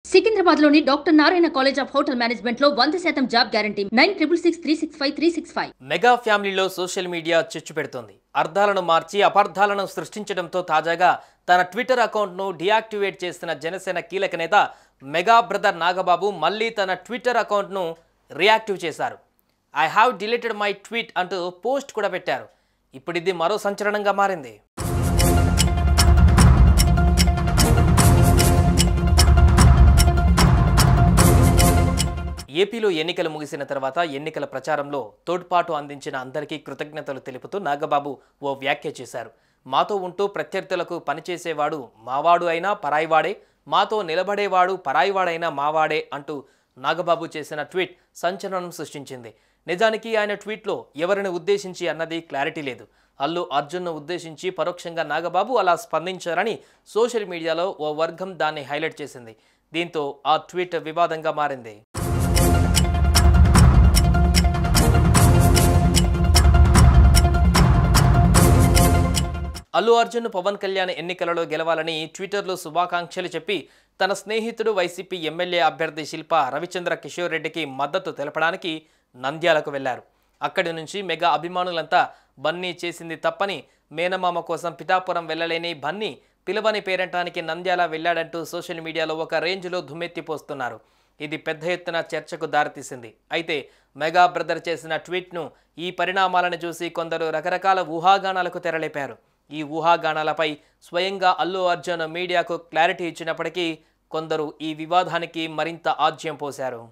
సికింద్రాబాద్ లోని doctor Narayana college of hotel management లో వంద శాతం job guarantee nine triple six three six five three six five mega ఫ్యామిలీలో social media చిచ్చు పెడుతోంది అర్థాలను మార్చి అపార్థాలను సృష్టించడంతో తాజాగా తన ట్విట్టర్ అకౌంట్ను డియాక్టివేట్ చేసిన జనసేన కీలక నేత మెగా బ్రదర్ నాగబాబు మళ్ళీ తన ట్విట్టర్ అకౌంట్ను రియాక్టివ్ చేశారు I have deleted my tweet అంటూ పోస్ట్ కూడా పెట్టారు ఇప్పుడు ఇది మరో సంచలనంగా మారింది ఏపీలో ఎన్నికలు ముగిసిన తర్వాత ఎన్నికల ప్రచారంలో తోడ్పాటు అందించిన అందరికీ కృతజ్ఞతలు తెలుపుతూ నాగబాబు ఓ వ్యాఖ్య చేశారు మాతో ఉంటూ ప్రత్యర్థులకు పనిచేసేవాడు మావాడు అయినా పరాయివాడే మాతో నిలబడేవాడు పరాయివాడైనా మావాడే అంటూ నాగబాబు చేసిన ట్వీట్ సంచలనం సృష్టించింది నిజానికి ఆయన ట్వీట్లో ఎవరిని ఉద్దేశించి అన్నది క్లారిటీ లేదు అల్లు అర్జున్ను ఉద్దేశించి పరోక్షంగా నాగబాబు అలా స్పందించారని సోషల్ మీడియాలో ఓ వర్గం దాన్ని హైలైట్ చేసింది దీంతో ఆ ట్వీట్ వివాదంగా మారింది అల్లు అర్జున్ పవన్ కళ్యాణ్ ఎన్నికలలో గెలవాలని ట్విట్టర్లో శుభాకాంక్షలు చెప్పి తన స్నేహితుడు వైసీపీ ఎమ్మెల్యే అభ్యర్థి శిల్ప రవిచంద్ర కిషోర్ రెడ్డికి మద్దతు తెలపడానికి నంద్యాలకు వెళ్లారు అక్కడి నుంచి మెగా అభిమానులంతా బన్నీ చేసింది తప్పని మేనమామ కోసం పిఠాపురం వెళ్ళలేని బన్నీ పిలవని పేరంటానికి నంద్యాల వెళ్ళాడంటూ సోషల్ మీడియాలో ఒక రేంజ్లో దుమ్మెత్తిపోస్తున్నారు ఇది పెద్ద ఎత్తున చర్చకు దారితీసింది అయితే మెగా బ్రదర్ చేసిన ట్వీట్ను ఈ పరిణామాలను చూసి కొందరు రకరకాల ఊహాగానాలకు తెరలేపారు ఈ ఊహాగానాలపై స్వయంగా అల్లు అర్జున్ మీడియాకు క్లారిటీ ఇచ్చినప్పటికీ కొందరు ఈ వివాదానికి మరింత ఆజ్యం పోశారు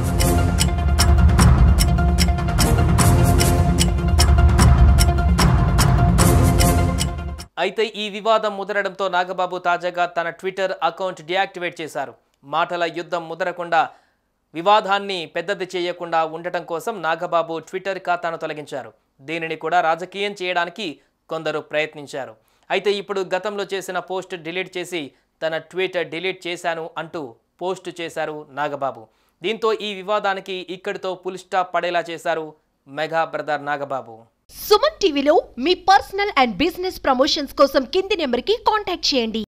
అయితే ఈ వివాదం ముదరడంతో నాగబాబు తాజాగా తన ట్విట్టర్ అకౌంట్ డియాక్టివేట్ చేశారు మాటల యుద్ధం ముదరకుండా వివాదాన్ని పెద్దది చేయకుండా ఉండటం కోసం నాగబాబు ట్విట్టర్ ఖాతాను తొలగించారు దీనిని కూడా రాజకీయం చేయడానికి కొందరు ప్రయత్నించారు అయితే ఇప్పుడు గతంలో చేసిన పోస్ట్ డిలీట్ చేసి తన ట్వీట్ డిలీట్ చేశాను అంటూ పోస్ట్ చేశారు నాగబాబు దీంతో ఈ వివాదానికి ఇక్కడితో పుల్ స్టాప్ పడేలా చేశారు మెగా బ్రదర్ నాగబాబు సుమన్ టీవీలో మీ పర్సనల్ అండ్ బిజినెస్ ప్రమోషన్స్ కోసం కింది నెంబర్కి కాంటాక్ట్ చేయండి